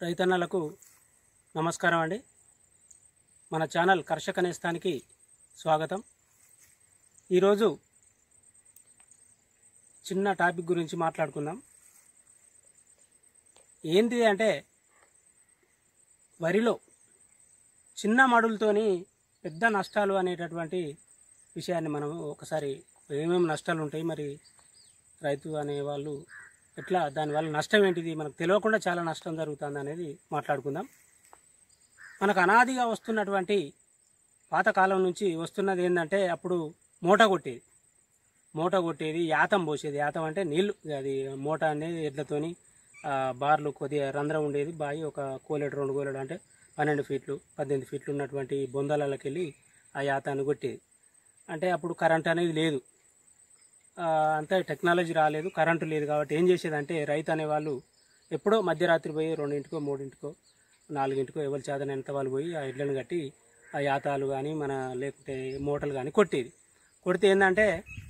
రైతన్నలకు నమస్కారం అండి మన ఛానల్ కర్షక నేస్తానికి స్వాగతం ఈరోజు చిన్న టాపిక్ గురించి మాట్లాడుకుందాం ఏంటి అంటే వరిలో చిన్న మడులతోని పెద్ద నష్టాలు అనేటటువంటి విషయాన్ని మనం ఒకసారి ఏమేమి నష్టాలు ఉంటాయి మరి రైతు అనే వాళ్ళు ఎట్లా దానివల్ల నష్టం ఏంటిది మనకు తెలియకుండా చాలా నష్టం జరుగుతుంది అనేది మాట్లాడుకుందాం మనకు అనాదిగా వస్తున్నటువంటి పాతకాలం నుంచి వస్తున్నది ఏంటంటే అప్పుడు మూట కొట్టేది మూట కొట్టేది యాతం పోసేది యాతం అంటే నీళ్లు అది మూట అనేది ఎడ్లతోని ఆ, బార్లు కొద్దిగా రంధ్రం ఉండేది బావి ఒక కోలేడు రెండు కోలేడు అంటే పన్నెండు ఫీట్లు పద్దెనిమిది ఫీట్లు ఉన్నటువంటి బొందలకి వెళ్ళి ఆ యాతాన్ని కొట్టేది అంటే అప్పుడు కరెంట్ అనేది లేదు ఆ, అంతా టెక్నాలజీ రాలేదు కరెంటు లేదు కాబట్టి ఏం చేసేదంటే రైతు అనేవాళ్ళు ఎప్పుడో మధ్యరాత్రి పోయి రెండింటికో మూడింటికో నాలుగింటికో ఎవరి చేతనంత వాళ్ళు పోయి ఆ ఇళ్ళను కట్టి ఆ యాతాలు కానీ మన లేకుంటే మూటలు కానీ కొట్టేది కొడితే ఏంటంటే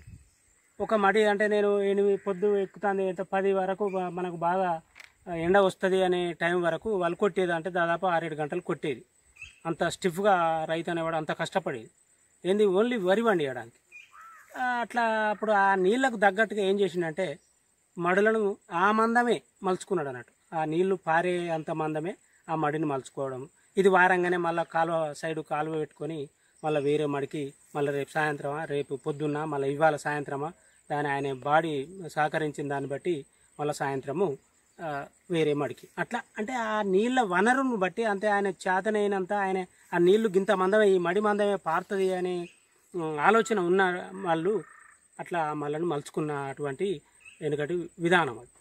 ఒక మడి అంటే నేను ఎనిమిది పొద్దు ఎక్కుతుంది ఎంత పది వరకు బా- మనకు బాగా ఎండ వస్తుంది అనే టైం వరకు వాళ్ళు కొట్టేది అంటే దాదాపు ఆరేడు గంటలు కొట్టేది అంత స్టిఫ్గా రైతు అనేవాడు అంత కష్టపడేది ఏంది ఓన్లీ వరి పండియడానికి ఆ, అట్లా అప్పుడు ఆ నీళ్లకు తగ్గట్టుగా ఏం చేసిండంటే మడులను ఆ మందమే మలుచుకున్నాడు అన్నట్టు ఆ నీళ్లు పారే అంత మందమే ఆ మడిని మలుచుకోవడం ఇది వారంగానే మళ్ళీ కాలువ సైడు కాలువ పెట్టుకొని మళ్ళీ వేరే మడికి మళ్ళీ రేపు సాయంత్రమా రేపు పొద్దున్న మళ్ళీ ఇవాళ సాయంత్రమా దాని ఆయన బాడీ సహకరించిన దాన్ని బట్టి మళ్ళీ సాయంత్రము ఆ, వేరే మడికి అట్లా అంటే ఆ నీళ్ళ వనరును బట్టి అంతే ఆయన చేతనైనంత ఆయన ఆ నీళ్లు గింత మందమే ఈ మడి మందమే పారుతుంది అనే ఉమ్, ఆలోచన ఉన్న వాళ్ళు అట్లా మళ్ళీ మలుచుకున్నటువంటి వెనుకటి విధానం అది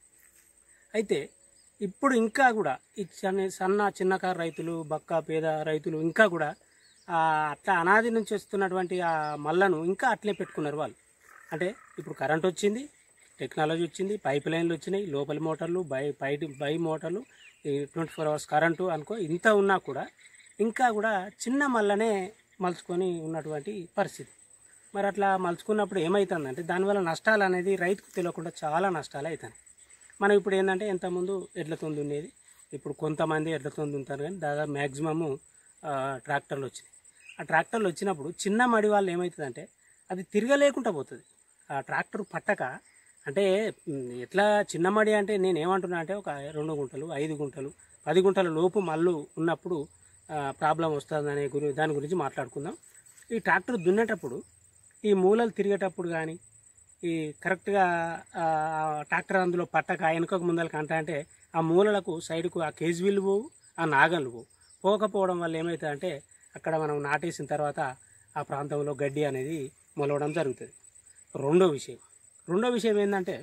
అయితే ఇప్పుడు ఇంకా కూడా ఈ చిన్న సన్న చిన్నకారు రైతులు బక్క పేద రైతులు ఇంకా కూడా ఆ, అట్లా అనాది నుంచి వస్తున్నటువంటి ఆ మల్లను ఇంకా అట్లే పెట్టుకున్నారు వాళ్ళు అంటే ఇప్పుడు కరెంట్ వచ్చింది టెక్నాలజీ వచ్చింది పైప్ లైన్లు వచ్చినాయి లోపలి మోటార్లు బై బయట బై మోటార్లు ఈ ట్వంటీ ఫోర్ అవర్స్ కరెంటు అనుకో ఇంత ఉన్నా కూడా ఇంకా కూడా చిన్న మల్లనే మలుచుకొని ఉన్నటువంటి పరిస్థితి మరి అట్లా మలుచుకున్నప్పుడు ఏమవుతుందంటే దానివల్ల నష్టాలు అనేది రైతుకు తెలియకుండా చాలా నష్టాలు అవుతాయి మనం ఇప్పుడు ఏంటంటే ఇంతకుముందు ఎడ్లతో ఉండేది ఇప్పుడు కొంతమంది ఎడ్లతో ఉంటారు కానీ దాదాపు మ్యాక్సిమము ట్రాక్టర్లు వచ్చినాయి ఆ ట్రాక్టర్లు వచ్చినప్పుడు చిన్న మడి వాళ్ళు ఏమవుతుందంటే అది తిరగలేకుండా పోతుంది ఆ ట్రాక్టర్ పట్టక అంటే ఉమ్, ఎట్లా చిన్న మడి అంటే నేను ఏమంటున్నా అంటే ఒక రెండు గుంటలు ఐదు గుంటలు పది గుంటల లోపు మళ్ళు ఉన్నప్పుడు ప్రాబ్లం వస్తుందనే గురి దాని గురించి మాట్లాడుకుందాం ఈ ట్రాక్టర్ దున్నేటప్పుడు ఈ మూలలు తిరిగేటప్పుడు కానీ ఈ కరెక్ట్గా ఆ, ఆ ట్రాక్టర్ అందులో పట్టక వెనుకకు ముందలకి అంట అంటే ఆ మూలలకు సైడ్కు ఆ కేజీవీలు పోవు ఆ నాగన్లు పోవు పోకపోవడం వల్ల ఏమవుతుందంటే అక్కడ మనం నాటేసిన తర్వాత ఆ ప్రాంతంలో గడ్డి అనేది మొలవడం జరుగుతుంది రెండో విషయం రెండో విషయం ఏంటంటే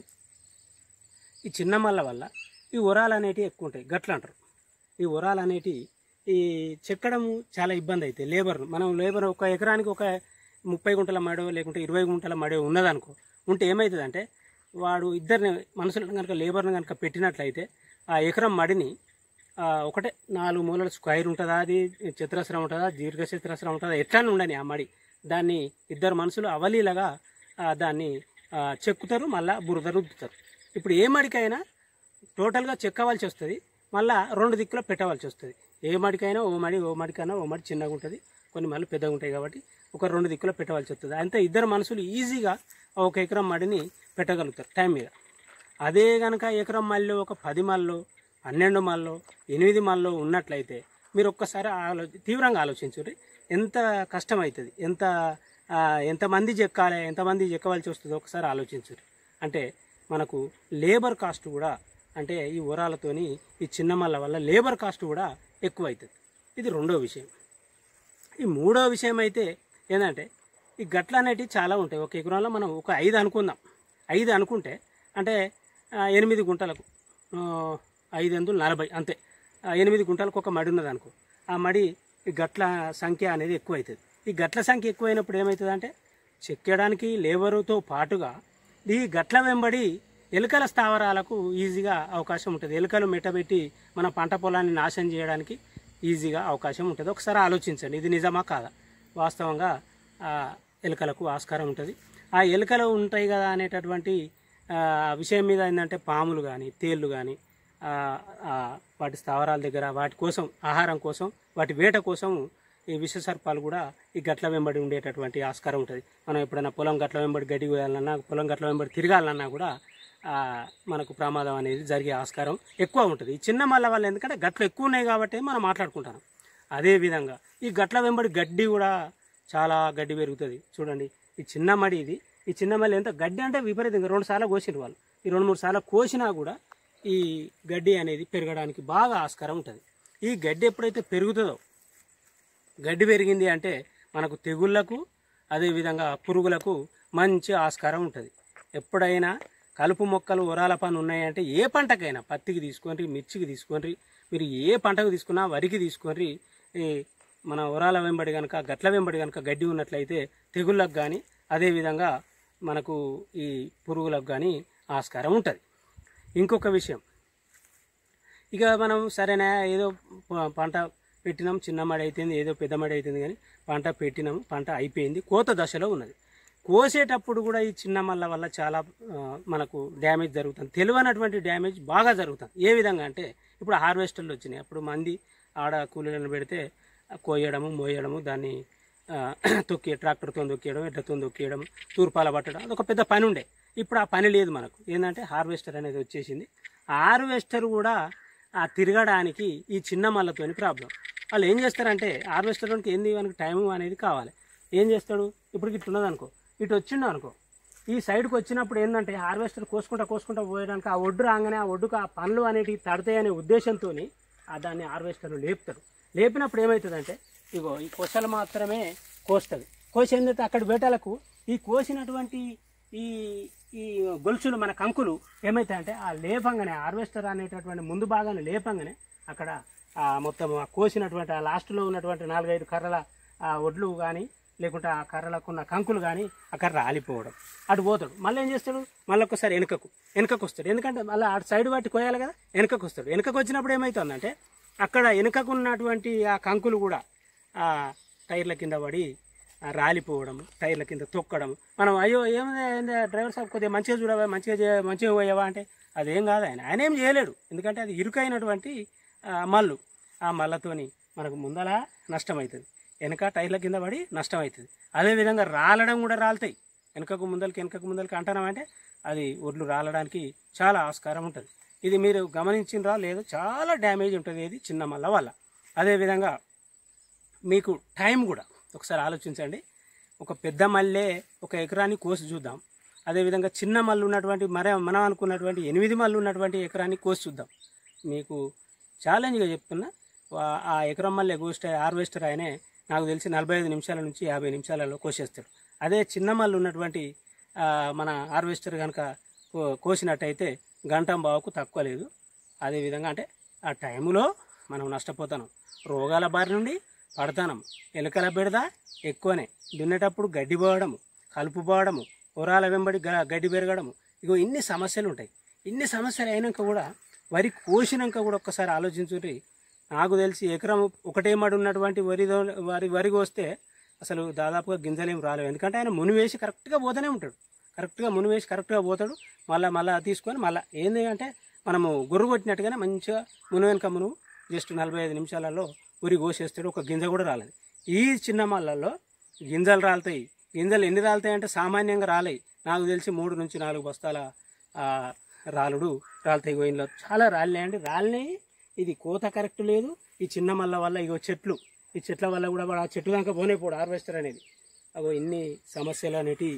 ఈ చిన్న మల్ల వల్ల ఈ ఉరాలు అనేటివి ఎక్కువ ఉంటాయి గట్లు అంటారు ఈ ఉరాలు అనేటివి ఈ చెక్కడం చాలా ఇబ్బంది అవుతాయి లేబర్ మనం లేబర్ ఒక ఎకరానికి ఒక ముప్పై గుంటల మడో లేకుంటే ఇరవై గుంటల మడో ఉన్నదనుకో ఉంటే ఏమవుతుందంటే వాడు ఇద్దరిని మనుషులను కనుక లేబర్ని కనుక పెట్టినట్లయితే ఆ ఎకరం మడిని ఆ, ఒకటే నాలుగు మూలల స్క్వైర్ ఉంటుందా అది చతురస్రం ఉంటుందా దీర్ఘ చతురస్రం ఉంటుందా ఎట్లా ఉండని ఆ మడి దాన్ని ఇద్దరు మనుషులు అవలీలగా ఆ, దాన్ని ఆ, చెక్కుతారు మళ్ళా బురద రుద్దుతారు ఇప్పుడు ఏ మడికైనా టోటల్గా చెక్కవలసి వస్తుంది మళ్ళా రెండు దిక్కులో పెట్టవలసి వస్తుంది ఏ మడికైనా ఓ మడి ఓ మడికైనా ఓ మడి చిన్నగా ఉంటుంది కొన్ని మళ్ళీ పెద్దగా ఉంటాయి కాబట్టి ఒక రెండు దిక్కులో పెట్టవలసి వస్తుంది అంతే ఇద్దరు మనుషులు ఈజీగా ఒక ఎకరం మడిని పెట్టగలుగుతారు టైం మీద అదే కనుక ఎకరం మళ్ళీ ఒక పది మల్లో పన్నెండు మల్లో ఎనిమిది మల్లో ఉన్నట్లయితే మీరు ఒక్కసారి ఆలో తీవ్రంగా ఆలోచించుర్రి ఎంత కష్టం అవుతుంది ఎంత ఆ, ఎంతమంది చెక్కాలి ఎంతమంది చెక్కవలసి వస్తుందో ఒకసారి ఆలోచించుర్రి అంటే మనకు లేబర్ కాస్ట్ కూడా అంటే ఈ ఉరాలతోని ఈ చిన్న మల్ల వల్ల లేబర్ కాస్ట్ కూడా ఎక్కువ అవుతుంది ఇది రెండో విషయం ఈ మూడో విషయం అయితే ఏంటంటే ఈ గట్లు అనేటివి చాలా ఉంటాయి ఒక ఎకరంలో మనం ఒక ఐదు అనుకుందాం ఐదు అనుకుంటే అంటే ఆ, ఎనిమిది గుంటలకు ఆ, ఐదు ఎందులు నలభై అంతే ఆ, ఎనిమిది గుంటలకు ఒక మడి ఉన్నది అనుకో ఆ మడి ఈ గట్ల సంఖ్య అనేది ఎక్కువ అవుతుంది ఈ గట్ల సంఖ్య ఎక్కువైనప్పుడు ఏమవుతుంది అంటే చెక్కడానికి లేబరుతో పాటుగా ఈ గట్ల వెంబడి ఎలుకల స్థావరాలకు ఈజీగా అవకాశం ఉంటుంది ఎలుకలు మెట్టబెట్టి మన పంట పొలాన్ని నాశనం చేయడానికి ఈజీగా అవకాశం ఉంటుంది ఒకసారి ఆలోచించండి ఇది నిజమా కాదా వాస్తవంగా ఆ, ఎలుకలకు ఆస్కారం ఉంటుంది ఆ ఎలుకలు ఉంటాయి కదా అనేటటువంటి ఆ, విషయం మీద ఏంటంటే పాములు కానీ తేళ్ళు కానీ వాటి స్థావరాల దగ్గర వాటి కోసం ఆహారం కోసం వాటి వేట కోసం ఈ విష సర్పాలు కూడా ఈ గట్ల వెంబడి ఉండేటటువంటి ఆస్కారం ఉంటుంది మనం ఎప్పుడైనా పొలం గట్ల వెంబడి గడ్డి కోయాలన్నా పొలం గట్ల వెంబడి తిరగాలన్నా కూడా ఆ, మనకు ప్రమాదం అనేది జరిగే ఆస్కారం ఎక్కువ ఉంటుంది ఈ చిన్న మల్ల వల్ల ఎందుకంటే గట్లు ఎక్కువ ఉన్నాయి కాబట్టి మనం మాట్లాడుకుంటాం అదేవిధంగా ఈ గట్ల వెంబడి గడ్డి కూడా చాలా గడ్డి పెరుగుతుంది చూడండి ఈ చిన్న మడి ఇది ఈ చిన్న మళ్ళీ ఎంత గడ్డి అంటే విపరీతంగా రెండు సార్లు కోసిండ్రు వాళ్ళు ఈ రెండు మూడు సార్లు కోసినా కూడా ఈ గడ్డి అనేది పెరగడానికి బాగా ఆస్కారం ఉంటుంది ఈ గడ్డి ఎప్పుడైతే పెరుగుతుందో గడ్డి పెరిగింది అంటే మనకు తెగుళ్లకు అదేవిధంగా పురుగులకు మంచి ఆస్కారం ఉంటుంది ఎప్పుడైనా కలుపు మొక్కలు ఉరాల పని ఉన్నాయంటే ఏ పంటకైనా పత్తికి తీసుకోండి మిర్చికి తీసుకోండి మీరు ఏ పంటకు తీసుకున్నా వరికి తీసుకోండి ఈ మన ఉరాల వెంబడి కనుక గట్ల వెంబడి కనుక గడ్డి ఉన్నట్లయితే తెగుళ్ళకు కానీ అదేవిధంగా మనకు ఈ పురుగులకు కానీ ఆస్కారం ఉంటుంది ఇంకొక విషయం ఇక మనం సరేనా ఏదో ప- పంట పెట్టినాం చిన్న మడి అయిపోయింది ఏదో పెద్ద మడి అవుతుంది కానీ పంట పెట్టినాం పంట అయిపోయింది కోత దశలో ఉన్నది కోసేటప్పుడు కూడా ఈ చిన్న మల్ల వల్ల చాలా ఆ, మనకు డ్యామేజ్ జరుగుతుంది తెలియనటువంటి డ్యామేజ్ బాగా జరుగుతుంది ఏ విధంగా అంటే ఇప్పుడు హార్వెస్టర్లు వచ్చినాయి అప్పుడు మంది ఆడ కూలీలను పెడితే ఆ, కోయడము మోయడము దాన్ని ఆ, తొక్కి ట్రాక్టర్తో తొక్కేయడం ఎడ్లతో తొక్కేయడం తూర్పాల పట్టడం అదొక పెద్ద పని ఉండే ఇప్పుడు ఆ పని లేదు మనకు ఏంటంటే హార్వెస్టర్ అనేది వచ్చేసింది ఆ హార్వెస్టర్ కూడా ఆ తిరగడానికి ఈ చిన్న మల్లతోని ప్రాబ్లం వాళ్ళు ఏం చేస్తారంటే హార్వెస్టర్కి ఏంది మనకి టైం అనేది కావాలి ఏం చేస్తాడు ఇప్పుడు ఇట్లా ఉన్నది అనుకో ఇటు వచ్చిండు అనుకో ఈ సైడ్కి వచ్చినప్పుడు ఏంటంటే హార్వెస్టర్ కోసుకుంటా కోసుకుంటా పోయడానికి ఆ ఒడ్డు రాగానే ఆ ఒడ్డుకు ఆ పనులు అనేటివి తడతాయనే ఉద్దేశంతో ఆ దాన్ని హార్వెస్టర్ లేపుతారు లేపినప్పుడు ఏమవుతుందంటే ఇగో ఈ కొసలు మాత్రమే కోస్తుంది కోసి ఏంటంటే అక్కడ వేటలకు ఈ కోసినటువంటి ఈ ఈ గొలుసులు మన కంకులు ఏమవుతాయంటే ఆ లేపంగానే హార్వెస్టర్ అనేటటువంటి ముందు భాగాన్ని లేపంగానే అక్కడ ఆ మొత్తం ఆ కోసినటువంటి ఆ లాస్ట్లో ఉన్నటువంటి నాలుగైదు కర్రల ఆ ఒడ్లు కానీ లేకుంటే ఆ కర్రలకు ఉన్న కంకులు కానీ అక్కడ రాలిపోవడం అటు పోతాడు మళ్ళీ ఏం చేస్తాడు మళ్ళీ ఒక్కసారి వెనుకకు వెనుకకు వస్తాడు ఎందుకంటే మళ్ళీ అటు సైడ్ పట్టి కోయాలి కదా వెనుకకు వస్తాడు వెనుకకు వచ్చినప్పుడు ఏమవుతుందంటే అక్కడ వెనుకకు ఉన్నటువంటి ఆ కంకులు కూడా ఆ టైర్ల కింద పడి ఆ రాలిపోవడం టైర్ల కింద తొక్కడం మనం అయ్యో ఏమైంది ఏంది డ్రైవర్ సాబ్ కొద్దిగా మంచిగా చూడవా మంచిగా చే- మంచిగా పోయావా అంటే అదేం కాదు ఆయన ఆయన ఏం చేయలేడు ఎందుకంటే అది ఇరుకైనటువంటి ఆ, మల్లు ఆ మల్లతోని మనకు ముందల నష్టం అవుతుంది వెనక టైర్ల కింద పడి నష్టం అవుతుంది అదేవిధంగా రాలడం కూడా రాలుతాయి వెనకకు ముందలకి వెనకకు ముందలకి అంటున్నామంటే అది ఒడ్లు రాలడానికి చాలా ఆస్కారం ఉంటుంది ఇది మీరు గమనించినరా లేదు చాలా డ్యామేజ్ ఉంటుంది ఇది చిన్న మల్ల వల్ల అదేవిధంగా మీకు టైం కూడా ఒకసారి ఆలోచించండి ఒక పెద్ద మల్లె ఒక ఎకరాన్ని కోసి చూద్దాం అదేవిధంగా చిన్న మల్లు ఉన్నటువంటి మరే మనం అనుకున్నటువంటి ఎనిమిది మల్లు ఉన్నటువంటి ఎకరాన్ని కోసి చూద్దాం మీకు ఛాలెంజ్గా చెప్తున్నా వా- ఆ ఎకరం మల్లె కోస్తే హార్వెస్టర్ ఆయనే నాకు తెలిసి నలభై ఐదు నిమిషాల నుంచి యాభై నిమిషాలలో కోసేస్తాడు అదే చిన్న మల్లు ఉన్నటువంటి ఆ, మన హార్వెస్టర్ కనుక కో- కోసినట్టయితే గంట బావుకు తక్కువ లేదు అదేవిధంగా అంటే ఆ టైంలో మనం నష్టపోతాం రోగాల బారి నుండి పడతానం ఎలుకల బెడద ఎక్కువనే దున్నేటప్పుడు గడ్డి పోవడము కలుపు పోవడము పొరాల వెంబడి గ- గడ్డి పెరగడము ఇగో ఇన్ని సమస్యలు ఉంటాయి ఇన్ని సమస్యలు అయినాక కూడా వరి కోసినాక కూడా ఒక్కసారి ఆలోచించుంటే నాకు తెలిసి ఎకరం ఒకటే మడి ఉన్నటువంటి వరి దో- వరి వరి కోస్తే అసలు దాదాపుగా గింజలేం రాలేవు ఎందుకంటే ఆయన ముని వేసి కరెక్ట్గా పోతూనే ఉంటాడు కరెక్ట్గా ముని వేసి కరెక్ట్గా పోతాడు మళ్ళీ మళ్ళీ తీసుకొని మళ్ళీ ఏంది అంటే మనము గొర్రు కొట్టినట్టుగానే మంచిగా మును వెనుక మునువు జస్ట్ నలభై ఐదు నిమిషాలలో ఉరి కోసేస్తాడు ఒక గింజ కూడా రాలేదు ఈ చిన్న మళ్ళల్లో గింజలు రాలుతాయి గింజలు ఎన్ని రాలుతాయి అంటే సామాన్యంగా రాలేయి నాకు తెలిసి మూడు నుంచి నాలుగు బస్తాల ఆ, రాలుడు రాలుతాయి గోయిన్లో చాలా రాలినాయండి రాలినాయి ఇది కోత కరెక్ట్ లేదు ఈ చిన్న మల్ల వల్ల ఇగో చెట్లు ఈ చెట్ల వల్ల కూడా వాడు ఆ చెట్టు దాకా పోనే పోడు హార్వెస్టర్ అనేది అగో ఇన్ని సమస్యలు అనేటివి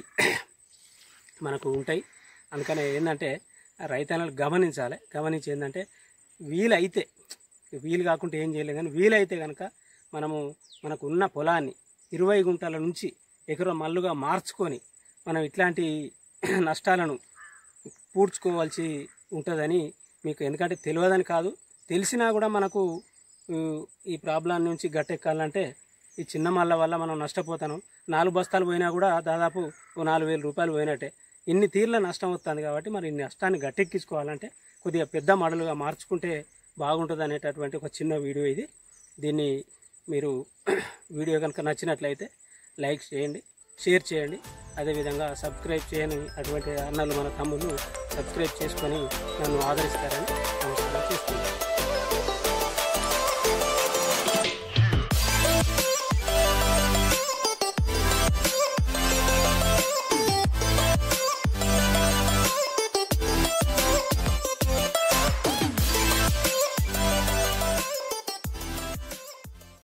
మనకు ఉంటాయి అందుకనే ఏంటంటే రైతన్నలు గమనించాలి గమనించి ఏంటంటే వీలైతే వీలు కాకుండా ఏం చేయలేదు కానీ వీలైతే కనుక మనము మనకు ఉన్న పొలాన్ని ఇరవై గుంటల నుంచి ఎకరం మల్లుగా మార్చుకొని మనం ఇట్లాంటి నష్టాలను పూడ్చుకోవాల్సి ఉంటుందని మీకు ఎందుకంటే తెలియదని కాదు తెలిసినా కూడా మనకు ఊ, ఈ ప్రాబ్లం నుంచి గట్టెక్కాలంటే ఈ చిన్న మళ్ళ వల్ల మనం నష్టపోతాను నాలుగు బస్తాలు పోయినా కూడా దాదాపు ఓ నాలుగు వేల రూపాయలు పోయినట్టే ఇన్ని తీర్ల నష్టం వస్తుంది కాబట్టి మరి ఈ నష్టాన్ని గట్టెక్కించుకోవాలంటే కొద్దిగా పెద్ద మడలుగా మార్చుకుంటే బాగుంటుంది అనేటటువంటి ఒక చిన్న వీడియో ఇది దీన్ని మీరు వీడియో కనుక నచ్చినట్లయితే లైక్ చేయండి షేర్ చేయండి అదేవిధంగా సబ్స్క్రైబ్ చేయని అటువంటి అన్నలు మన తమ్ముళ్ళు సబ్స్క్రైబ్ చేసుకొని నన్ను ఆదరిస్తారని నమస్కారం చేస్తున్నాను